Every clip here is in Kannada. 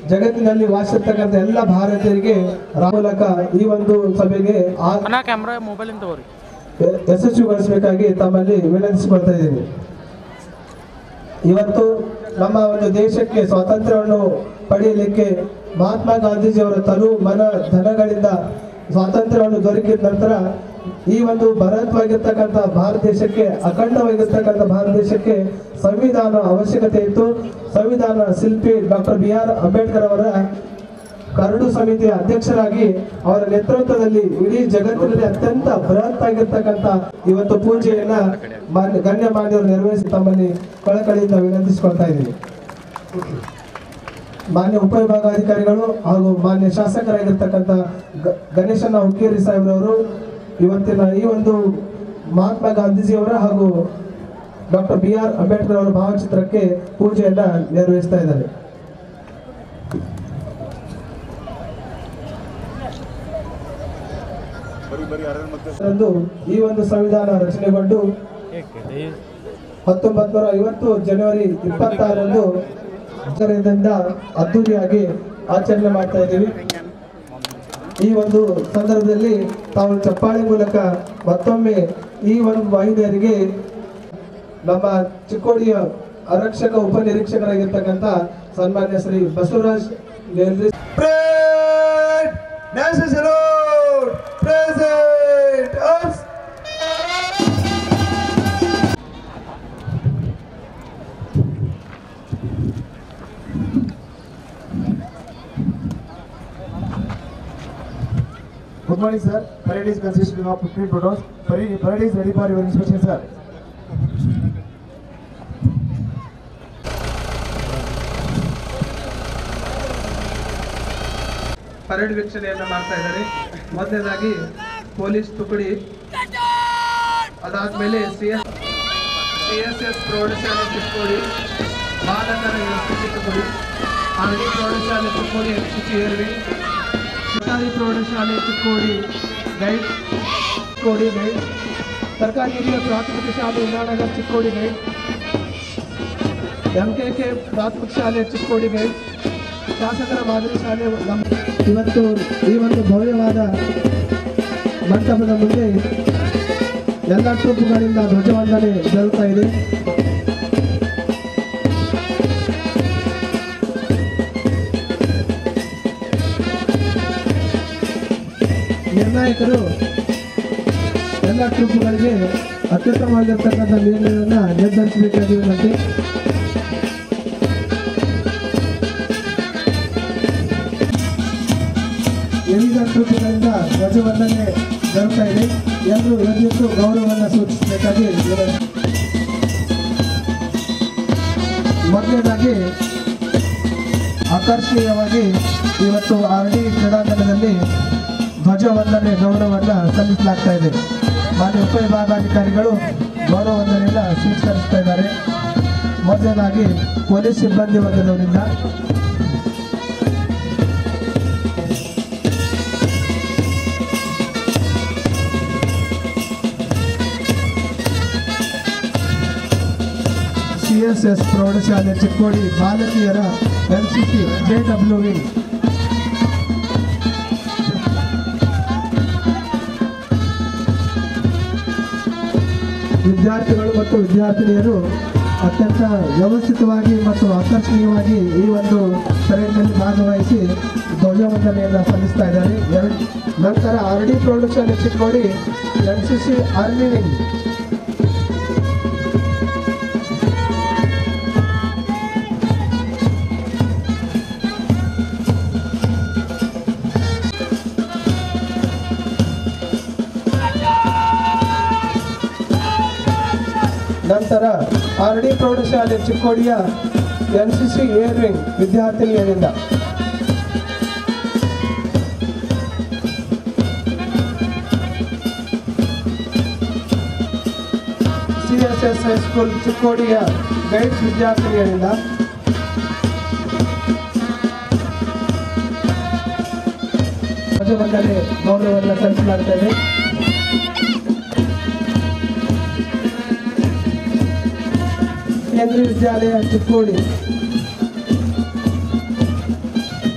ಜಗತ್ತಿನಲ್ಲಿ ವಾಸಿರ್ತಕ್ಕಂಥ ಎಲ್ಲ ಭಾರತೀಯರಿಗೆ ರಾ- ಮೂಲಕ ಈ ಒಂದು ಸಭೆಗೆ ಆ- ಅಣ್ಣ ಕ್ಯಾಮ್ರಾ ಮೊಬೈಲಿಂದ ತಗೋರಿ ಯಶಸ್ವಿಗೊಳಿಸಬೇಕಾಗಿ ತಮ್ಮಲ್ಲಿ ವಿನಂತಿಸಿಕೊಳ್ತಾ ಇದ್ದೀನಿ ಇವತ್ತು ನಮ್ಮ ಒಂದು ದೇಶಕ್ಕೆ ಸ್ವಾತಂತ್ರ್ಯವನ್ನು ಪಡೆಯಲಿಕ್ಕೆ ಮಹಾತ್ಮ ಗಾಂಧೀಜಿಯವರ ತನು ಮನ ಧನಗಳಿಂದ ಸ್ವಾತಂತ್ರ್ಯವನ್ನು ದೊರಕಿದ ನಂತರ ಈ ಒಂದು ಬೃಹತ್ವಾಗಿರ್ತಕ್ಕಂಥ ಭಾರತ ದೇಶಕ್ಕೆ ಅಖಂಡವಾಗಿರ್ತಕ್ಕಂಥ ಭಾರತ ದೇಶಕ್ಕೆ ಸಂವಿಧಾನ ಅವಶ್ಯಕತೆ ಇತ್ತು ಸಂವಿಧಾನ ಶಿಲ್ಪಿ ಡಾಕ್ಟರ್ ಬಿ ಆರ್ ಅಂಬೇಡ್ಕರ್ ಅವರ ಕರಡು ಸಮಿತಿಯ ಅಧ್ಯಕ್ಷರಾಗಿ ಅವರ ನೇತೃತ್ವದಲ್ಲಿ ಇಡೀ ಜಗತ್ತಿನಲ್ಲಿ ಅತ್ಯಂತ ಬೃಹತ್ ಆಗಿರ್ತಕ್ಕಂಥ ಇವತ್ತು ಪೂಜೆಯನ್ನ ಮಾನ್ಯ ಗಣ್ಯಮಾನ್ಯರು ನಿರ್ವಹಿಸಿ ತಮ್ಮಲ್ಲಿ ಕಳಕಳಿಯಿಂದ ವಿನಂತಿಸಿಕೊಳ್ತಾ ಇದ್ದೀನಿ ಮಾನ್ಯ ಉಪವಿಭಾಗಾಧಿಕಾರಿಗಳು ಹಾಗೂ ಮಾನ್ಯ ಶಾಸಕರಾಗಿರ್ತಕ್ಕಂಥ ಗ- ಗಣೇಶನ ಹುಕ್ಕೇರಿ ಸಾಹೇಬ್ರವರು ಇವತ್ತಿನ ಈ ಒಂದು ಮಹಾತ್ಮ ಗಾಂಧೀಜಿಯವರ ಹಾಗೂ ಡಾಕ್ಟರ್ ಬಿ ಆರ್ ಅಂಬೇಡ್ಕರ್ ಅವರ ಭಾವಚಿತ್ರಕ್ಕೆ ಪೂಜೆಯನ್ನ ನಿರ್ವಹಿಸ್ತಾ ಇದ್ದಾರೆ ರಂದು ಈ ಒಂದು ಸಂವಿಧಾನ ರಚನೆಗೊಂಡು ಹತ್ತೊಂಬತ್ತು ನೂರ ಐವತ್ತು ಜನವರಿ ಇಪ್ಪತ್ತಾರರಂದು ಇದರಿಂದ ಅದ್ದೂರಿಯಾಗಿ ಆಚರಣೆ ಮಾಡ್ತಾ ಇದ್ದೀವಿ ಈ ಒಂದು ಸಂದರ್ಭದಲ್ಲಿ ತಾವು ಚಪ್ಪಾಳೆ ಮೂಲಕ ಮತ್ತೊಮ್ಮೆ ಈ ಒಂದು ವಾಹಿನಿಯರಿಗೆ ನಮ್ಮ ಚಿಕ್ಕೋಡಿಯ ಆರಕ್ಷಕ ಉಪನಿರೀಕ್ಷಕರಾಗಿರ್ತಕ್ಕಂಥ ಸನ್ಮಾನ್ಯ Shri Basavaraj Nelri Present! National salute! Present! Ups! Good morning, sir. Parade is consisting of 15 photos. Parade, parade is ready for your inspection, sir. Parade ವೀಕ್ಷಣೆಯನ್ನ ಮಾಡ್ತಾ ಇದ್ದಾರೆ ಮೊದಲನೇದಾಗಿ ಪೊಲೀಸ್ ತುಕಡಿ ಅದಾದ್ಮೇಲೆ C S C S S ಪ್ರೌಢಶಾಲೆ ಚಿಕ್ಕೋಡಿ ಬಾಲಕರ ಎಸ್ಪಿ ತುಕಡಿ ಆರ್ಡಿ ಪ್ರೌಢಶಾಲೆ ಚಿಕ್ಕೋಡಿ ಎಸ್ಪಿ ಏರ್ವಿ ಸರ್ಕಾರಿ ಪ್ರೌಢಶಾಲೆ ಚಿಕ್ಕೋಡಿ ಗೈಡ್ ಚಿಕ್ಕೋಡಿ ಗೈಡ್ ಸರ್ಕಾರಿ ಹಿರಿಯ ಪ್ರಾಥಮಿಕ ಶಾಲೆ Unnanagar Chikkodi guide M K K ಪ್ರಾಥಮಿಕ ಶಾಲೆ ಚಿಕ್ಕೋಡಿ ಗೈಡ್ ಶಾಸಕರ ಮಾದರಿ ಶಾಲೆ ನಮ್ಮ ಇವತ್ತು ಈ ಒಂದು ಭವ್ಯವಾದ ಮಂಟಪದ ಮುಂದೆ ಎಲ್ಲ ಟ್ರೂಪ್ಗಳಿಂದ ಧ್ವಜವಂದನೆ ಜರುಗ್ತಾ ಇದೆ ನಿರ್ಣಾಯಕರು ಎಲ್ಲ ಟ್ರೂಪ್ಗಳಿಗೆ ಅತ್ಯುತ್ತಮವಾಗಿರ್ತಕ್ಕಂಥ ನಿರ್ಣಯವನ್ನು ನಿರ್ಧರಿಸಬೇಕಾಗಿ ವಿನಂತಿ ವಿವಿಧ ಟ್ರೂಪ್ಗಳಿಂದ ಧ್ವಜವಂದನೆ ಜರುಗ್ತಾ ಇದೆ ಎಲ್ಲರೂ ಎದ್ದು ಗೌರವವನ್ನು ಸೂಚಿಸಬೇಕಾಗಿ ವಿನಂತಿ. ಮೊದಲನೇದಾಗಿ ಆಕರ್ಷಣೀಯವಾಗಿ ಇವತ್ತು ಆರ್ ಡಿ ಕ್ರೀಡಾಂಗಣದಲ್ಲಿ ಧ್ವಜವಂದನೆ ಗೌರವವನ್ನು ಸಲ್ಲಿಸಲಾಗ್ತಾ ಇದೆ ಮಾನ್ಯ ಉಪವಿಭಾಗಾಧಿಕಾರಿಗಳು ಗೌರವವಂದನೆಯನ್ನು ಸ್ವೀಕರಿಸ್ತಾ ಇದ್ದಾರೆ ಮೊದಲನೇದಾಗಿ ಪೊಲೀಸ್ ಸಿಬ್ಬಂದಿ ವರ್ಗದವರಿಂದ ಸಿ ಎಸ್ ಎಸ್ ಪ್ರೌಢಶಾಲೆ ಚಿಕ್ಕೋಡಿ ಬಾಲಕಿಯರ N C C J W wing ವಿದ್ಯಾರ್ಥಿಗಳು ಮತ್ತು ವಿದ್ಯಾರ್ಥಿನಿಯರು ಅತ್ಯಂತ ವ್ಯವಸ್ಥಿತವಾಗಿ ಮತ್ತು ಆಕರ್ಷಣೀಯವಾಗಿ ಈ ಒಂದು ಪರೇಡ್ನಲ್ಲಿ ಭಾಗವಹಿಸಿ ಧ್ವಜವಂದನೆಯನ್ನು ಸಲ್ಲಿಸ್ತಾ ಇದ್ದಾರೆ ಎರಡು ನಂತರ ಆರ್ ಡಿ ಪ್ರೌಢಶಾಲೆ Chikkodi N C C army wing ನಂತರ ಆರ್ ಡಿ ಪ್ರೌಢಶಾಲೆ ಚಿಕ್ಕೋಡಿಯ N C C air wing ವಿದ್ಯಾರ್ಥಿನಿಯರಿಂದ ಸಿ ಎಸ್ ಎಸ್ ಹೈಸ್ಕೂಲ್ ಚಿಕ್ಕೋಡಿಯ ಗೈಡ್ಸ್ ವಿದ್ಯಾರ್ಥಿನಿಯರಿಂದ ಧ್ವಜವಂದನೆ ಗೌರವವನ್ನು ಸಲ್ಲಿಸಲಾಗ್ತಾ ಇದೆ ಕೇಂದ್ರೀಯ ವಿದ್ಯಾಲಯ ಚಿಕ್ಕೋಡಿ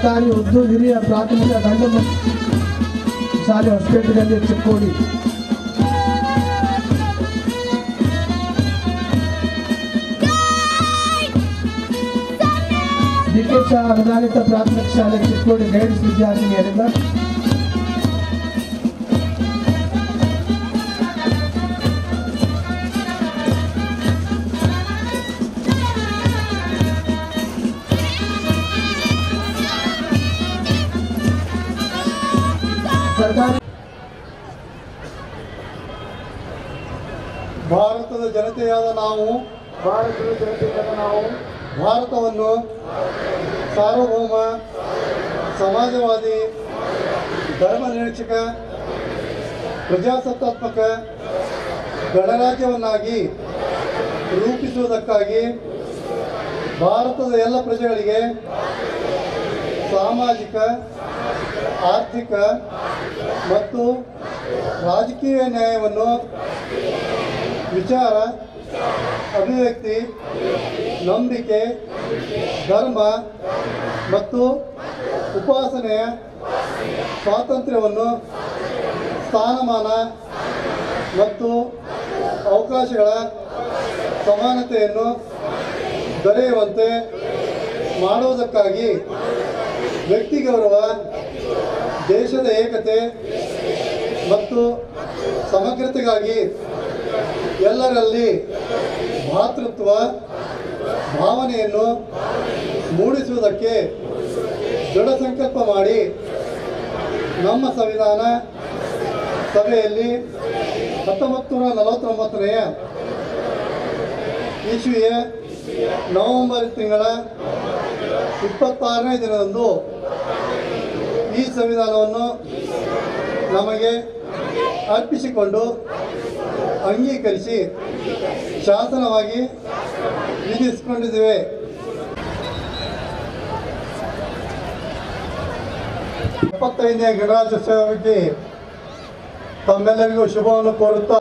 ಸರ್ಕಾರಿ ಉರ್ದು ಹಿರಿಯ ಪ್ರಾಥಮಿಕ ಗಂಡು ಮಕ್ಕಳ ಶಾಲೆ ಹೊಸಪೇಟೆಯಲ್ಲಿ ಚಿಕ್ಕೋಡಿ ಡಿಕೆ ಶಾ ಅನುದಾನಿತ ಪ್ರಾಥಮಿಕ ಶಾಲೆ ಚಿಕ್ಕೋಡಿ ಗೈಡ್ಸ್ ವಿದ್ಯಾರ್ಥಿನಿಯರಿಂದ ಸರ್ಕಾರಿ ಭಾರತದ ಜನತೆಯಾದ ನಾವು ಭಾರತದ ಜನತೆಯಾದ ನಾವು ಭಾರತವನ್ನು ಸಾರ್ವಭೌಮ ಸಮಾಜವಾದಿ ಧರ್ಮನಿರೀಕ್ಷಕ ಪ್ರಜಾಸತ್ತಾತ್ಮಕ ಗಣರಾಜ್ಯವನ್ನಾಗಿ ರೂಪಿಸುವುದಕ್ಕಾಗಿ ಭಾರತದ ಎಲ್ಲ ಪ್ರಜೆಗಳಿಗೆ ಸಾಮಾಜಿಕ ಆರ್ಥಿಕ ಮತ್ತು ರಾಜಕೀಯ ನ್ಯಾಯವನ್ನು ವಿಚಾರ ಅಭಿವ್ಯಕ್ತಿ ನಂಬಿಕೆ ಧರ್ಮ ಮತ್ತು ಉಪಾಸನೆಯ ಸ್ವಾತಂತ್ರ್ಯವನ್ನು ಸ್ಥಾನಮಾನ ಮತ್ತು ಅವಕಾಶಗಳ ಸಮಾನತೆಯನ್ನು ದೊರೆಯುವಂತೆ ಮಾಡುವುದಕ್ಕಾಗಿ ವ್ಯಕ್ತಿ ಗೌರವ ದೇಶದ ಏಕತೆ ಮತ್ತು ಸಮಗ್ರತೆಗಾಗಿ ಎಲ್ಲರಲ್ಲಿ ಭಾತೃತ್ವ ಭಾವನೆಯನ್ನು ಮೂಡಿಸುವುದಕ್ಕೆ ದೃಢ ಸಂಕಲ್ಪ ಮಾಡಿ ನಮ್ಮ ಸಂವಿಧಾನ ಸಭೆಯಲ್ಲಿ ಹತ್ತೊಂಬತ್ತು ನೂರ ನಲವತ್ತೊಂಬತ್ತನೆಯ ಇಸ್ವಿಯ ನವೆಂಬರ್ ತಿಂಗಳ ಇಪ್ಪತ್ತಾರನೇ ದಿನದಂದು ಈ ಸಂವಿಧಾನವನ್ನು ನಮಗೆ ಅರ್ಪಿಸಿಕೊಂಡು ಅಂಗೀಕರಿಸಿ ಶಾಸನವಾಗಿ ವಿಧಿಸಿಕೊಂಡಿದ್ದೇವೆ ಎಪ್ಪತ್ತೈದನೇ ಗಣರಾಜ್ಯೋತ್ಸವಕ್ಕೆ ತಮ್ಮೆಲ್ಲರಿಗೂ ಶುಭವನ್ನು ಕೋರುತ್ತಾ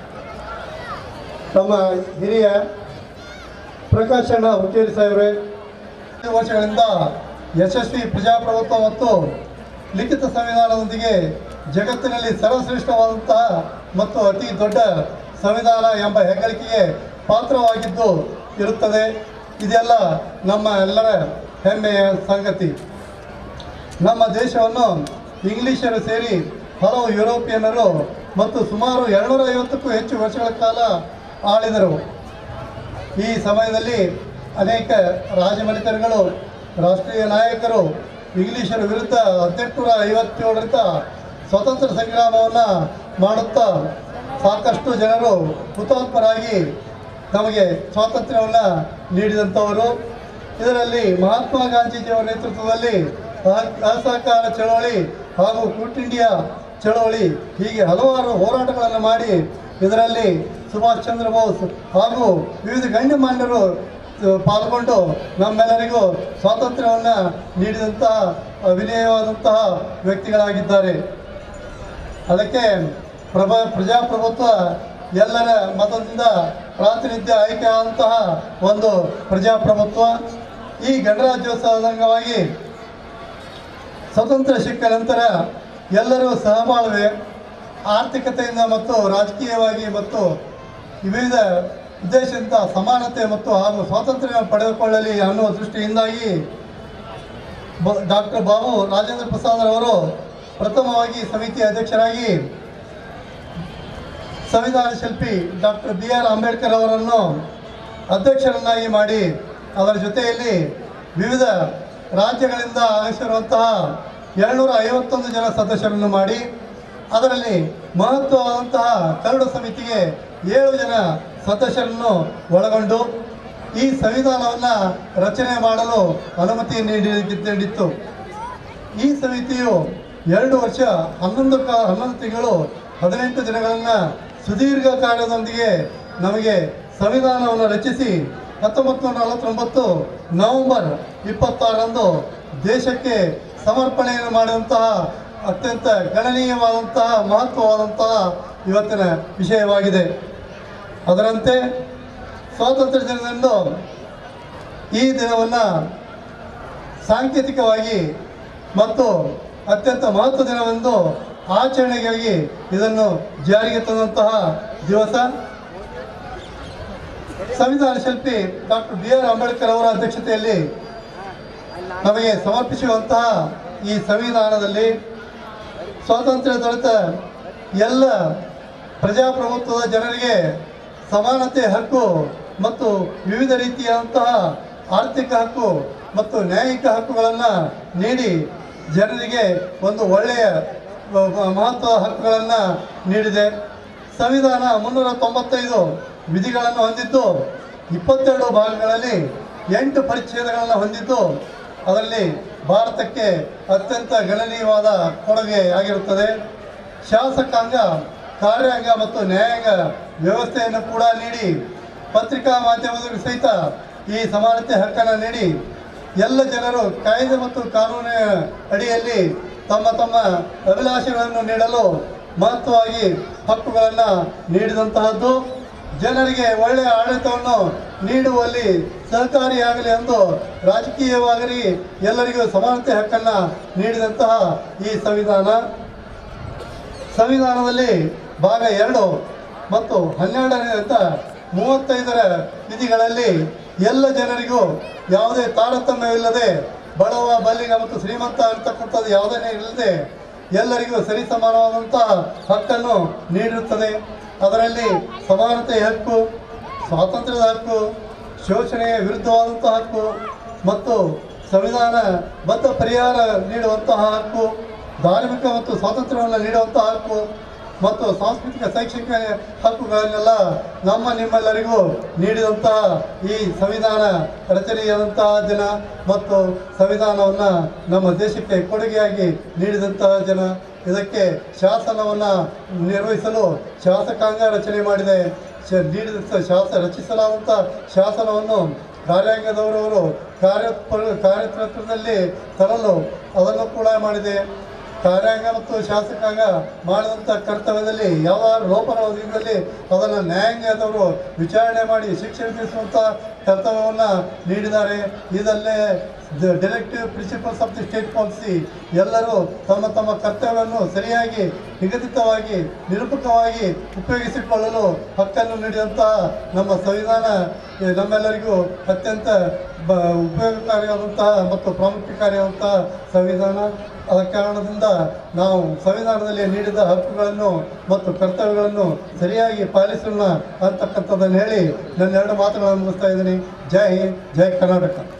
ತಮ್ಮ ಹಿರಿಯ ಪ್ರಕಾಶಣ್ಣ ಹುಕ್ಕೇರಿ ಸಾಹೇಬ್ರೆ ಐದು ವರ್ಷಗಳಿಂದ ಯಶಸ್ವಿ ಪ್ರಜಾಪ್ರಭುತ್ವ ಮತ್ತು ಲಿಖಿತ ಸಂವಿಧಾನದೊಂದಿಗೆ ಜಗತ್ತಿನಲ್ಲಿ ಸರ್ವಶ್ರೇಷ್ಠವಾದಂತಹ ಮತ್ತು ಅತಿ ದೊಡ್ಡ ಸಂವಿಧಾನ ಎಂಬ ಹೆಗ್ಗಳಿಕೆಗೆ ಪಾತ್ರವಾಗಿದ್ದು ಇರುತ್ತದೆ ಇದೆಲ್ಲ ನಮ್ಮ ಎಲ್ಲರ ಹೆಮ್ಮೆಯ ಸಂಗತಿ ನಮ್ಮ ದೇಶವನ್ನು ಇಂಗ್ಲಿಷರು ಸೇರಿ ಹಲವು ಯುರೋಪಿಯನ್ನರು ಮತ್ತು ಸುಮಾರು ಎರಡುನೂರ ಐವತ್ತಕ್ಕೂ ಹೆಚ್ಚು ವರ್ಷಗಳ ಕಾಲ ಆಳಿದರು ಈ ಸಮಯದಲ್ಲಿ ಅನೇಕ ರಾಜಮನೆತನಗಳು ರಾಷ್ಟ್ರೀಯ ನಾಯಕರು ಇಂಗ್ಲಿಷರ ವಿರುದ್ಧ ಹದಿನೆಂಟುನೂರ ಐವತ್ತೇಳರಿಂದ ಸ್ವತಂತ್ರ ಸಂಗ್ರಾಮವನ್ನು ಮಾಡುತ್ತಾ ಸಾಕಷ್ಟು ಜನರು ಹುತಾತ್ಮರಾಗಿ ನಮಗೆ ಸ್ವಾತಂತ್ರ್ಯವನ್ನು ನೀಡಿದಂಥವರು ಇದರಲ್ಲಿ ಮಹಾತ್ಮ ಗಾಂಧೀಜಿಯವರ ನೇತೃತ್ವದಲ್ಲಿ ಅಹ- ಅಸಹಕಾರ ಚಳವಳಿ ಹಾಗೂ ಕ್ವಿಟ್ ಇಂಡಿಯಾ ಚಳವಳಿ ಹೀಗೆ ಹಲವಾರು ಹೋರಾಟಗಳನ್ನು ಮಾಡಿ ಇದರಲ್ಲಿ ಸುಭಾಷ್ ಚಂದ್ರ ಬೋಸ್ ಹಾಗೂ ವಿವಿಧ ಗಣ್ಯಮಾನ್ಯರು ಅಹ್, ಪಾಲ್ಗೊಂಡು ನಮ್ಮೆಲ್ಲರಿಗೂ ಸ್ವಾತಂತ್ರ್ಯವನ್ನು ನೀಡಿದಂತಹ ವಿನಯವಾದಂತಹ ವ್ಯಕ್ತಿಗಳಾಗಿದ್ದಾರೆ ಅದಕ್ಕೆ ಪ್ರಭ ಪ್ರಜಾಪ್ರಭುತ್ವ ಎಲ್ಲರ ಮತದಿಂದ ಪ್ರಾತಿನಿಧ್ಯ ಆಯ್ಕೆಯಾದಂತಹ ಒಂದು ಪ್ರಜಾಪ್ರಭುತ್ವ ಈ ಗಣರಾಜ್ಯೋತ್ಸವದ ಅಂಗವಾಗಿ ಸ್ವತಂತ್ರ ಸಿಕ್ಕ ನಂತರ ಎಲ್ಲರೂ ಸಹಬಾಳ್ವೆ ಆರ್ಥಿಕತೆಯಿಂದ ಮತ್ತು ರಾಜಕೀಯವಾಗಿ ಮತ್ತು ವಿವಿಧ ಉದ್ದೇಶದಿಂದ ಸಮಾನತೆ ಮತ್ತು ಹಾಗೂ ಸ್ವಾತಂತ್ರ್ಯ ಪಡೆದುಕೊಳ್ಳಲಿ ಅನ್ನುವ ದೃಷ್ಟಿಯಿಂದಾಗಿ ಬ- ಡಾಕ್ಟರ್ ಬಾಬು ರಾಜೇಂದ್ರ ಪ್ರಸಾದ್ ಅವರು ಪ್ರಥಮವಾಗಿ ಸಮಿತಿ ಅಧ್ಯಕ್ಷರಾಗಿ ಸಂವಿಧಾನ ಶಿಲ್ಪಿ ಡಾಕ್ಟರ್ ಬಿ ಆರ್ ಅಂಬೇಡ್ಕರ್ ಅವರನ್ನು ಅಧ್ಯಕ್ಷರನ್ನಾಗಿ ಮಾಡಿ ಅವರ ಜೊತೆಯಲ್ಲಿ ವಿವಿಧ ರಾಜ್ಯಗಳಿಂದ ಆಗಮಿಸಿರುವಂತಹ ಏಳ್ನೂರ ಐವತ್ತೊಂದು ಜನ ಸದಸ್ಯರನ್ನು ಮಾಡಿ ಅದರಲ್ಲಿ ಮಹತ್ವವಾದಂತಹ ಕರಡು ಸಮಿತಿಗೆ ಏಳು ಜನ ಸದಸ್ಯರನ್ನು ಒಳಗೊಂಡು ಈ ಸಂವಿಧಾನವನ್ನು ರಚನೆ ಮಾಡಲು ಅನುಮತಿ ನೀಡಿ ನೀಡಿತ್ತು ಈ ಸಮಿತಿಯು ಎರಡು ವರ್ಷ ಹನ್ನೊಂದು ಕಾ ಹನ್ನೊಂದು ತಿಂಗಳು ಹದಿನೆಂಟು ದಿನಗಳನ್ನು ಸುದೀರ್ಘ ಕಾರ್ಯದೊಂದಿಗೆ ನಮಗೆ ಸಂವಿಧಾನವನ್ನು ರಚಿಸಿ ಹತ್ತೊಂಬತ್ತು ನೂರ ನಲವತ್ತೊಂಬತ್ತು ನವೆಂಬರ್ ಇಪ್ಪತ್ತಾರರಂದು ದೇಶಕ್ಕೆ ಸಮರ್ಪಣೆಯನ್ನು ಮಾಡಿದಂತಹ ಅತ್ಯಂತ ಗಣನೀಯವಾದಂತಹ ಮಹತ್ವವಾದಂತಹ ಇವತ್ತಿನ ವಿಷಯವಾಗಿದೆ ಅದರಂತೆ ಸ್ವಾತಂತ್ರ್ಯ ದಿನದಂದು ಈ ದಿನವನ್ನು ಸಾಂಕೇತಿಕವಾಗಿ ಮತ್ತು ಅತ್ಯಂತ ಮಹತ್ವ ದಿನವೆಂದು ಆಚರಣೆಗಾಗಿ ಇದನ್ನು ಜಾರಿಗೆ ತಂದಂತಹ ದಿವಸ ಸಂವಿಧಾನ ಶಿಲ್ಪಿ ಡಾಕ್ಟರ್ ಬಿ ಆರ್ ಅಂಬೇಡ್ಕರ್ ಅವರ ಅಧ್ಯಕ್ಷತೆಯಲ್ಲಿ ನಮಗೆ ಸಮರ್ಪಿಸುವಂತಹ ಈ ಸಂವಿಧಾನದಲ್ಲಿ ಸ್ವಾತಂತ್ರ್ಯ ದೊರೆತ ಎಲ್ಲ ಪ್ರಜಾಪ್ರಭುತ್ವದ ಜನರಿಗೆ ಸಮಾನತೆ ಹಕ್ಕು ಮತ್ತು ವಿವಿಧ ರೀತಿಯಾದಂತಹ ಆರ್ಥಿಕ ಹಕ್ಕು ಮತ್ತು ನ್ಯಾಯಿಕ ಹಕ್ಕುಗಳನ್ನು ನೀಡಿ ಜನರಿಗೆ ಒಂದು ಒಳ್ಳೆಯ ಮ- ಮಹತ್ವದ ಹಕ್ಕುಗಳನ್ನು ನೀಡಿದೆ ಸಂವಿಧಾನ ಮುನ್ನೂರ ತೊಂಬತ್ತೈದು ವಿಧಿಗಳನ್ನು ಹೊಂದಿದ್ದು ಇಪ್ಪತ್ತೆರಡು ಭಾಗಗಳಲ್ಲಿ ಎಂಟು ಪರಿಚ್ಛೇದಗಳನ್ನು ಹೊಂದಿದ್ದು ಅದರಲ್ಲಿ ಭಾರತಕ್ಕೆ ಅತ್ಯಂತ ಗಣನೀಯವಾದ ಕೊಡುಗೆ ಆಗಿರುತ್ತದೆ ಶಾಸಕಾಂಗ ಕಾರ್ಯಾಂಗ ಮತ್ತು ನ್ಯಾಯಾಂಗ ವ್ಯವಸ್ಥೆಯನ್ನು ಕೂಡ ನೀಡಿ ಪತ್ರಿಕಾ ಮಾಧ್ಯಮದವರಿಗೂ ಸಹಿತ ಈ ಸಮಾನತೆ ಹಕ್ಕನ್ನು ನೀಡಿ ಎಲ್ಲ ಜನರು ಕಾಯ್ದೆ ಮತ್ತು ಕಾನೂನಿನ ಅಡಿಯಲ್ಲಿ ತಮ್ಮ ತಮ್ಮ ಅಭಿಲಾಷೆಗಳನ್ನು ನೀಡಲು ಮಹತ್ವವಾಗಿ ಹಕ್ಕುಗಳನ್ನು ನೀಡಿದಂತಹದ್ದು ಜನರಿಗೆ ಒಳ್ಳೆಯ ಆಡಳಿತವನ್ನು ನೀಡುವಲ್ಲಿ ಸಹಕಾರಿಯಾಗಲಿ ಎಂದು ರಾಜಕೀಯವಾಗಿ ಎಲ್ಲರಿಗೂ ಸಮಾನತೆ ಹಕ್ಕನ್ನು ನೀಡಿದಂತಹ ಈ ಸಂವಿಧಾನ ಸಂವಿಧಾನದಲ್ಲಿ ಭಾಗ ಎರಡು ಮತ್ತು ಹನ್ನೆರಡರಿಂದ ಮೂವತ್ತೈದರ ವಿಧಿಗಳಲ್ಲಿ ಎಲ್ಲ ಜನರಿಗೂ ಯಾವುದೇ ತಾರತಮ್ಯವಿಲ್ಲದೆ ಬಡವ ಬಲ್ಲಿಗ ಮತ್ತು ಶ್ರೀಮಂತ ಅಂತಕ್ಕಂಥದ್ದು ಯಾವುದೇ ಇಲ್ಲದೆ ಎಲ್ಲರಿಗೂ ಸರಿ ಸಮಾನವಾದಂತಹ ಹಕ್ಕನ್ನು ನೀಡಿರುತ್ತದೆ ಅದರಲ್ಲಿ ಸಮಾನತೆಯ ಹಕ್ಕು ಸ್ವಾತಂತ್ರ್ಯದ ಹಕ್ಕು ಶೋಷಣೆಯ ವಿರುದ್ಧವಾದಂತಹ ಹಕ್ಕು ಮತ್ತು ಸಂವಿಧಾನ ಬದ್ಧ ಪರಿಹಾರ ನೀಡುವಂತಹ ಹಕ್ಕು ಧಾರ್ಮಿಕ ಮತ್ತು ಸ್ವಾತಂತ್ರ್ಯವನ್ನು ನೀಡುವಂತಹ ಹಕ್ಕು ಮತ್ತು ಸಾಂಸ್ಕೃತಿಕ ಶೈಕ್ಷಣಿಕ ಹಕ್ಕುಗಳನ್ನೆಲ್ಲ ನಮ್ಮ ನಿಮ್ಮೆಲ್ಲರಿಗೂ ನೀಡಿದಂತಹ ಈ ಸಂವಿಧಾನ ರಚನೆಯಾದಂತಹ ದಿನ ಮತ್ತು ಸಂವಿಧಾನವನ್ನು ನಮ್ಮ ದೇಶಕ್ಕೆ ಕೊಡುಗೆಯಾಗಿ ನೀಡಿದಂತಹ ಜನ ಇದಕ್ಕೆ ಶಾಸನವನ್ನು ನಿರ್ವಹಿಸಲು ಶಾಸಕಾಂಗ ರಚನೆ ಮಾಡಿದೆ ಶ- ನೀಡಿದ ಶಾಸ ರಚಿಸಲಾದಂಥ ಶಾಸನವನ್ನು ಕಾರ್ಯಾಂಗದವರವರು ಕಾರ್ಯ ಕಾರ್ಯತಂತ್ರದಲ್ಲಿ ತರಲು ಅದನ್ನು ಕೂಡ ಮಾಡಿದೆ ಕಾರ್ಯಾಂಗ ಮತ್ತು ಶಾಸಕಾಂಗ ಮಾಡಿದಂಥ ಕರ್ತವ್ಯದಲ್ಲಿ ಯಾವ ಲೋಪದಲ್ಲಿ ಅದನ್ನು ನ್ಯಾಯಾಂಗದವರು ವಿಚಾರಣೆ ಮಾಡಿ ಶಿಕ್ಷೆ ವಿಧಿಸುವಂಥ ಕರ್ತವ್ಯವನ್ನು ನೀಡಿದ್ದಾರೆ ಇದಲ್ಲೇ directive principles of the state policy ಎಲ್ಲರೂ ತಮ್ಮ ತಮ್ಮ ಕರ್ತವ್ಯವನ್ನು ಸರಿಯಾಗಿ ನಿಗದಿತವಾಗಿ ನಿರೂಪಕವಾಗಿ ಉಪಯೋಗಿಸಿಕೊಳ್ಳಲು ಹಕ್ಕನ್ನು ನೀಡಿದಂತಹ ನಮ್ಮ ಸಂವಿಧಾನ ಈ ನಮ್ಮೆಲ್ಲರಿಗೂ ಅತ್ಯಂತ ಬ ಉಪಯೋಗಕಾರಿಯಾದಂತಹ ಮತ್ತು ಪ್ರಾಮುಖ್ಯಕಾರಿಯಾದಂತಹ ಸಂವಿಧಾನ ಆದ ಕಾರಣದಿಂದ ನಾವು ಸಂವಿಧಾನದಲ್ಲಿ ನೀಡಿದ ಹಕ್ಕುಗಳನ್ನು ಮತ್ತು ಕರ್ತವ್ಯಗಳನ್ನು ಸರಿಯಾಗಿ ಪಾಲಿಸೋಣ ಅಂತಕ್ಕಂಥದ್ದನ್ನು ಹೇಳಿ ನನ್ನ ಎರಡು ಮಾತುಗಳನ್ನು ಮುಗಿಸ್ತಾ ಇದ್ದೀನಿ ಜೈ ಹಿಂದ್ ಜೈ ಕರ್ನಾಟಕ